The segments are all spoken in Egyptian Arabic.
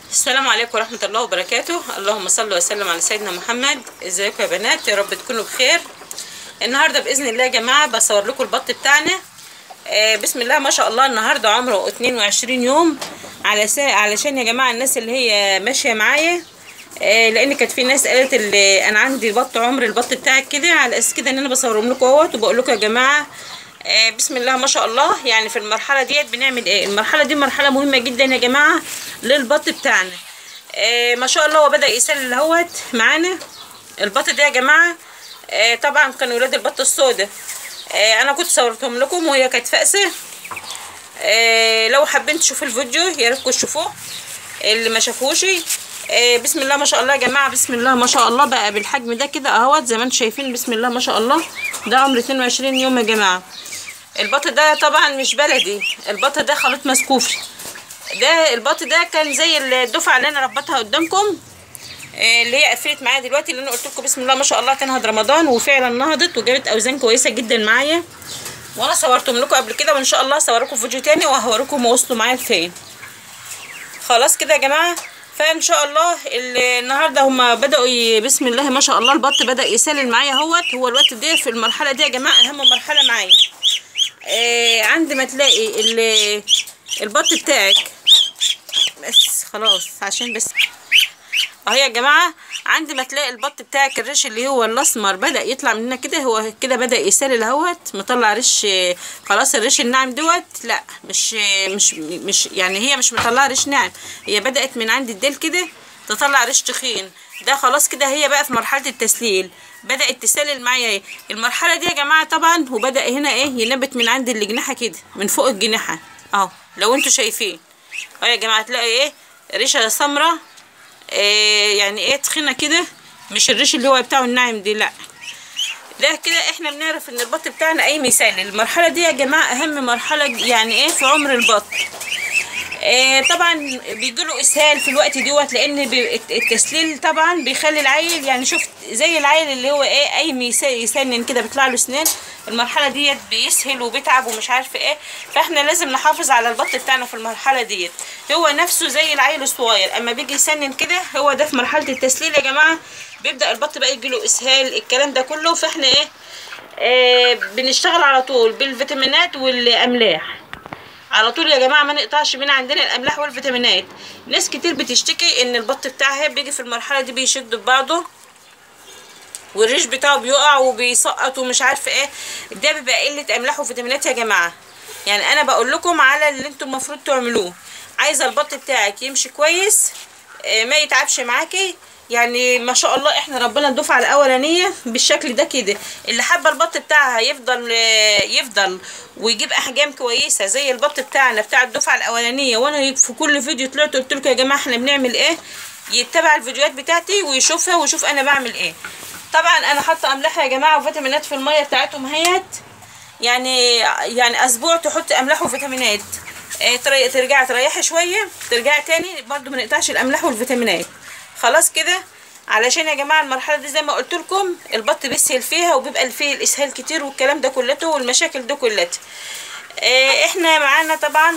السلام عليكم ورحمة الله وبركاته اللهم صل وسلم على سيدنا محمد ازيكم يا بنات يا رب تكونوا بخير النهاردة بإذن الله يا جماعة بصور لكم البط بتاعنا آه بسم الله ما شاء الله النهاردة عمره 22 يوم على سا... علشان يا جماعة الناس اللي هي ماشية معايا آه لان كانت في ناس قالت اللي انا عندي بط عمر البط بتاعك كده على اساس كده ان انا بصورهم لكم اهوت وبقول لكم يا جماعه آه بسم الله ما شاء الله يعني في المرحله ديت بنعمل ايه المرحله دي مرحله مهمه جدا يا جماعه للبط بتاعنا آه ما شاء الله هو بدا يسلل اهوت معانا البط ده يا جماعه آه طبعا كان ولاد البط السوداء آه انا كنت صورتهم لكم وهي كانت فأسة آه لو حابين تشوفوا الفيديو يا ريتكم تشوفوه اللي ما شافوش آه بسم الله ما شاء الله يا جماعه بسم الله ما شاء الله بقى بالحجم ده كده اهوت زي ما انتم شايفين بسم الله ما شاء الله ده عمر 22 يوم يا جماعه البط ده طبعا مش بلدي البط ده خليط مسكوفي ده البط ده كان زي الدفعه اللي انا ربطها قدامكم آه اللي هي قفلت معايا دلوقتي اللي انا قلت لكم بسم الله ما شاء الله تنهض رمضان وفعلا نهضت وجابت اوزان كويسه جدا معايا وانا صورتهم لكم قبل كده وان شاء الله هصوركم فيديو تاني وهوريكم وصلوا معايا لفين خلاص كده يا جماعه فان شاء الله النهارده هما بداوا ي... بسم الله ما شاء الله البط بدا يسلل معايا اهوت هو الوقت ده في المرحله دي يا جماعه اهم مرحله معايا آه عند ما تلاقي ال... البط بتاعك بس خلاص عشان بس اهو يا جماعه عند ما تلاقي البط بتاعك الريش اللي هو الاسمر بدا يطلع مننا كده هو كده بدا يسلل اهوت مطلع ريش خلاص الريش الناعم دوت لا مش مش مش يعني هي مش مطلعه ريش ناعم هي بدات من عند الديل كده تطلع ريش تخين ده خلاص كده هي بقى في مرحله التسليل بدات تسلل معايا المرحله دي يا جماعه طبعا وبدا هنا ايه ينبت من عند الجناحه كده من فوق الجناحه اهو لو انتوا شايفين اهو يا جماعه تلاقي ايه ريشه سمراء إيه يعني ايه تخينه كده مش الريش اللي هو بتاعه الناعم دي لا ده كده احنا بنعرف ان البط بتاعنا اي مثال المرحله دي يا جماعه اهم مرحله يعني ايه في عمر البط إيه طبعا بيجيله اسهال في الوقت دوت لان التسليل طبعا بيخلي العيل يعني شفت زي العيل اللي هو ايه اي يسنن كده بيطلع له اسنان المرحله ديت بيسهل وبيتعب ومش عارف ايه فاحنا لازم نحافظ على البط بتاعنا في المرحله ديت هو نفسه زي العيل الصغير اما بيجي يسنن كده هو ده في مرحله التسليل يا جماعه بيبدا البط بقى يجيله اسهال الكلام ده كله فاحنا ايه, إيه بنشتغل على طول بالفيتامينات والاملاح على طول يا جماعه ما نقطعش من عندنا الاملاح والفيتامينات ناس كتير بتشتكي ان البط بتاعها بيجي في المرحله دي بيشد ببعضه والريش بتاعه بيقع وبيسقط ومش عارفه ايه ده بيبقى قله املاح وفيتامينات يا جماعه يعني انا بقول لكم على اللي انتم المفروض تعملوه عايزه البط بتاعك يمشي كويس ما يتعبش معاكي يعني ما شاء الله احنا ربنا الدفعه الاولانيه بالشكل ده كده اللي حابه البط بتاعها يفضل يفضل ويجيب احجام كويسه زي البط بتاعنا بتاع الدفعه الاولانيه وانا في كل فيديو طلعت قلت لكم يا جماعه احنا بنعمل ايه يتبع الفيديوهات بتاعتي ويشوفها ويشوف انا بعمل ايه طبعا انا حاطه املاح يا جماعه وفيتامينات في الميه بتاعتهم اهيت يعني يعني اسبوع تحط املاح وفيتامينات اه ترجعي تريحي شويه ترجعي تاني برضو ما نقطعش الاملاح والفيتامينات خلاص كده علشان يا جماعه المرحله دي زي ما قلت لكم البط بيسهل فيها وبيبقى فيه الاسهال كتير والكلام ده كلته والمشاكل دي كلها اه احنا معانا طبعا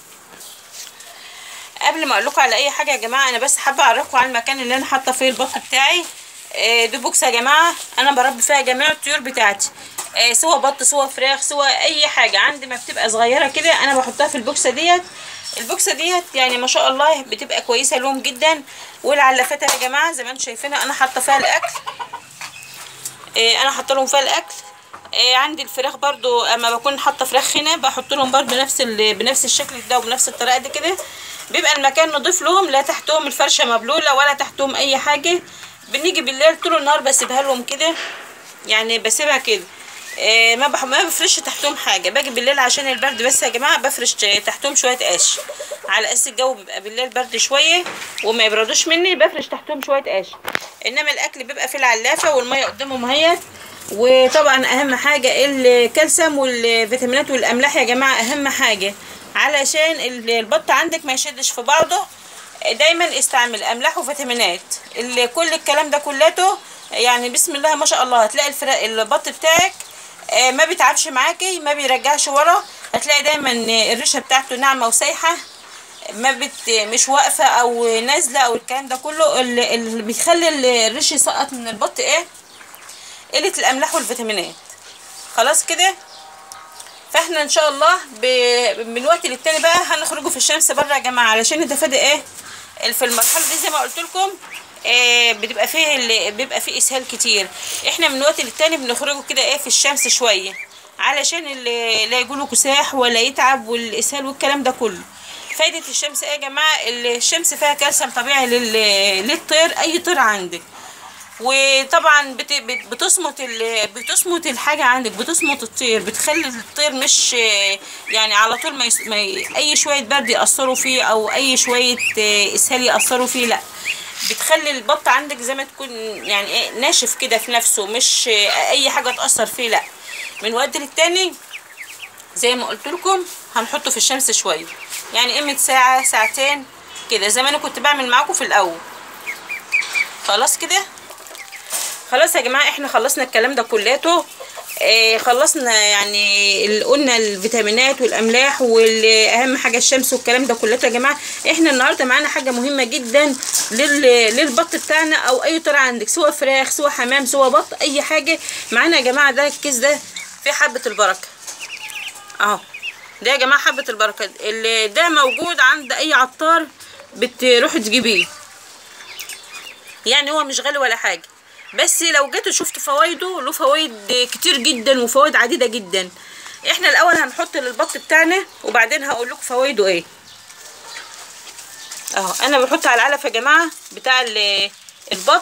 قبل ما اقول لكم على اي حاجه يا جماعه انا بس حابه اعرفكم على المكان اللي انا حاطه فيه البط بتاعي اه دي بوكس يا جماعه انا بربي فيها جميع الطيور بتاعتي اه سواء بط سواء فراخ سواء اي حاجه عندي ما بتبقى صغيره كده انا بحطها في البوكسه ديت البوكسه ديت يعني ما شاء الله بتبقى كويسه لهم جدا والعلافات يا جماعه زي ما انتم شايفينها انا حاطه فيها الاكل إيه انا حاطه لهم فيها الاكل إيه عندي الفراخ برضو اما بكون حاطه فراخ هنا بحط لهم برضو بنفس بنفس الشكل ده وبنفس الطريقه دي كده بيبقى المكان نضيف لهم لا تحتهم الفرشه مبلوله ولا تحتهم اي حاجه بنيجي بالليل طول النهار بسيبها لهم كده يعني بسيبها كده إيه ما بح... ما بفرش تحتهم حاجه باجي بالليل عشان البرد بس يا جماعه بفرش تحتهم شويه قش على اساس الجو بيبقى بالليل برد شويه وما يبردوش مني بفرش تحتهم شويه قش انما الاكل بيبقى في العلافه والميه قدامهم اهيت وطبعا اهم حاجه الكالسيوم والفيتامينات والاملاح يا جماعه اهم حاجه علشان البط عندك ما يشدش في بعضه دايما استعمل املاح وفيتامينات كل الكلام ده كلته يعني بسم الله ما شاء الله هتلاقي الفراخ البط بتاعك آه، ما بيتعبش معاكي ما بيرجعش ورا هتلاقي دايما الريشه بتاعته ناعمه وسايحه ما بت مش واقفه او نازله او الكلام ده كله اللي, اللي بيخلي الريش يسقط من البط ايه قله الاملاح والفيتامينات خلاص كده فاحنا ان شاء الله ب... من وقت للتاني بقى هنخرجوا في الشمس بره يا جماعه علشان نتفادى ايه في المرحله دي زي ما قلت لكم آه بتبقى فيه اللي بيبقى فيه اسهال كتير احنا من وقت للتاني بنخرجوا كده ايه في الشمس شويه علشان اللي لا يجوله كساح ولا يتعب والاسهال والكلام ده كله فايده الشمس ايه يا جماعه الشمس فيها كالسيوم طبيعي لل... للطير اي طير عندك وطبعا بت... بت... بتصمت ال... بتصمت الحاجه عندك بتصمت الطير بتخلي الطير مش يعني على طول ما, يس... ما ي... اي شويه برد ياثروا فيه او اي شويه اسهال ياثروا فيه لا بتخلي البط عندك زي ما تكون يعني ايه ناشف كده في نفسه مش اي حاجه تاثر فيه لا من وقت للتاني زي ما قلت لكم هنحطه في الشمس شويه يعني قيمه ساعه ساعتين كده زي ما انا كنت بعمل معاكم في الاول خلاص كده خلاص يا جماعه احنا خلصنا الكلام ده كلياته آه خلصنا يعني ال- قلنا الفيتامينات والاملاح واهم حاجه الشمس والكلام ده كلياته يا جماعه احنا النهارده معانا حاجه مهمه جدا لل... للبط بتاعنا او اي طير عندك سواء فراخ سواء حمام سواء بط اي حاجه معانا يا جماعه ده الكيس ده فيه حبه البركه اهو ده يا جماعه حبه البركه اللي ده موجود عند اي عطار بتروحوا تجيبيه يعني هو مش غالي ولا حاجه بس لو جيتوا شفتوا فوائده له فوائد كتير جدا وفوائد عديده جدا احنا الاول هنحط للبط بتاعنا وبعدين هقول لكم فوائده ايه اهو انا بحط على العلف يا جماعه بتاع ال- البط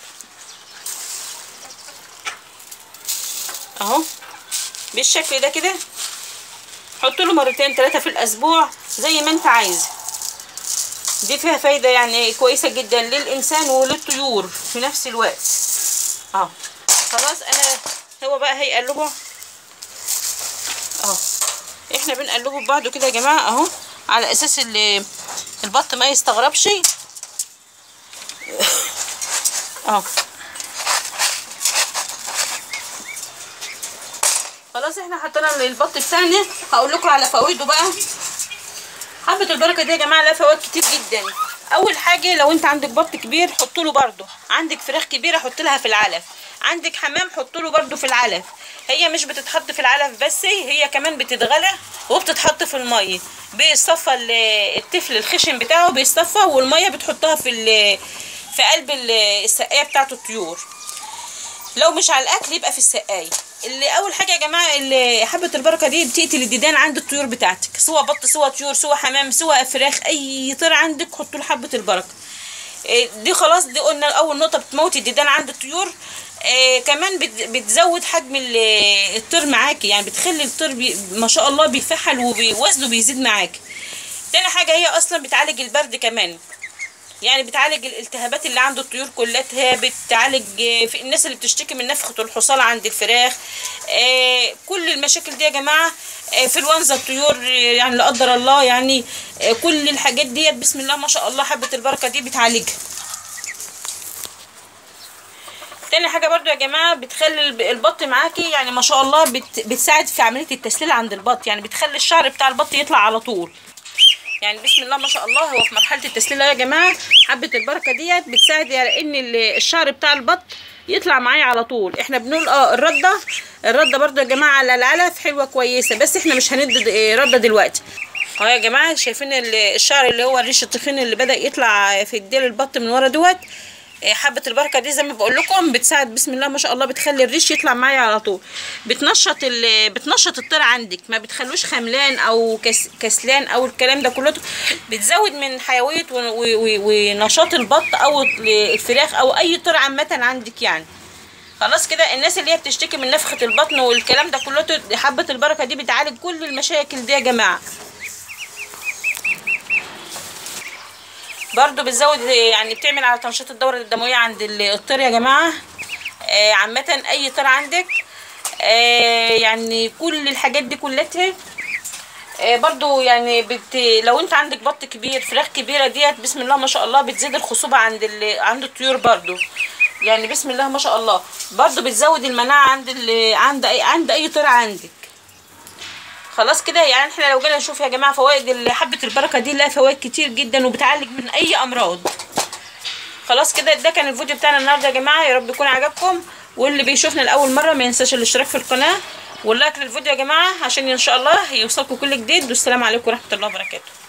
اهو بالشكل ده كده حط له مرتين ثلاثه في الاسبوع زي ما انت عايز دي فيها فايده يعني كويسه جدا للانسان وللطيور في نفس الوقت اهو خلاص انا هو بقى هيقلبه اهو احنا بنقلبه ببعضه كده يا جماعه اهو على اساس ال- البط ما يستغربش اهو خلاص احنا حطينا البط بتاعنا هقول لكم على فوائده بقى حبة البركة دي يا جماعة لها فوائد كتير جدا أول حاجة لو أنت عندك بط كبير حط له برضه عندك فراخ كبيرة حط لها في العلف عندك حمام حط له برضه في العلف هي مش بتتحط في العلف بس هي كمان بتتغلى وبتتحط في المية بيصفى ال- الطفل الخشن بتاعه بيصفى والمية بتحطها في ال- في قلب ال- السقاية بتاعة الطيور لو مش على الاكل يبقى في السقايه اللي اول حاجه يا جماعه اللي حبه البركه دي بتقتل الديدان عند الطيور بتاعتك سواء بط سواء طيور سواء حمام سواء فراخ اي طير عندك حط له حبه البركه إيه دي خلاص دي قلنا اول نقطه بتموت الديدان عند الطيور إيه كمان بت- بتزود حجم ال- الطير معاكي يعني بتخلي الطير بي ما شاء الله بيفحل ووزنه بيزيد معاكي تاني حاجه هي اصلا بتعالج البرد كمان يعني بتعالج الالتهابات اللي عند الطيور كلها بتعالج آه، في الناس اللي بتشتكي من نفخة الحصان عند الفراخ آه، كل المشاكل دي يا جماعة آه، في الونزة الطيور آه، يعني لا قدر الله يعني آه، كل الحاجات ديت بسم الله ما شاء الله حبة البركة دي بتعالجها تاني حاجة برضو يا جماعة بتخلي الب- البط معاكي يعني ما شاء الله بت بتساعد في عملية التسليل عند البط يعني بتخلي الشعر بتاع البط يطلع على طول يعني بسم الله ما شاء الله هو في مرحله التسليل أهو يا جماعه حبه البركه ديت بتساعد على ان ال- الشعر بتاع البط يطلع معايا على طول احنا بنقول اه الرده الرده برضو يا جماعه على العلف حلوه كويسه بس احنا مش هندي د- آه، رده دلوقتي اهو يا جماعه شايفين ال- الشعر اللي هو الريش التخين اللي بدا يطلع في الديل البط من ورا دوت آه، حبه البركه دي زي ما بقول لكم بتساعد بسم الله ما شاء الله بتخلي الريش يطلع معايا على طول بتنشط ال- بتنشط الطير عندك ما بتخلوش خملان او كس كسلان او الكلام ده كله بتزود من حيويه و- و- و- ونشاط البط او الفراخ او اي طير عامه عندك يعني خلاص كده الناس اللي هي بتشتكي من نفخه البطن والكلام ده كله حبه البركه دي بتعالج كل المشاكل دي يا جماعه برضو بتزود يعني بتعمل على تنشيط الدورة الدموية عند ال- الطير يا جماعة آه عامة أي طير عندك آه يعني كل الحاجات دي كلها آه برضو يعني بت... لو انت عندك بط كبير فراخ كبيرة ديت بسم الله ما شاء الله بتزيد الخصوبة عند ال... عند الطيور برضو يعني بسم الله ما شاء الله برضو بتزود المناعة عند ال... عند أي عند أي طير عندك خلاص كده يعني احنا لو جينا نشوف يا جماعه فوائد حبه البركه دي لها فوائد كتير جدا وبتعالج من اي امراض خلاص كده ده كان الفيديو بتاعنا النهارده يا جماعه يا رب يكون عجبكم واللي بيشوفنا لاول مره ما ينساش الاشتراك في القناه واللايك للفيديو يا جماعه عشان ان شاء الله يوصلكم كل جديد والسلام عليكم ورحمه الله وبركاته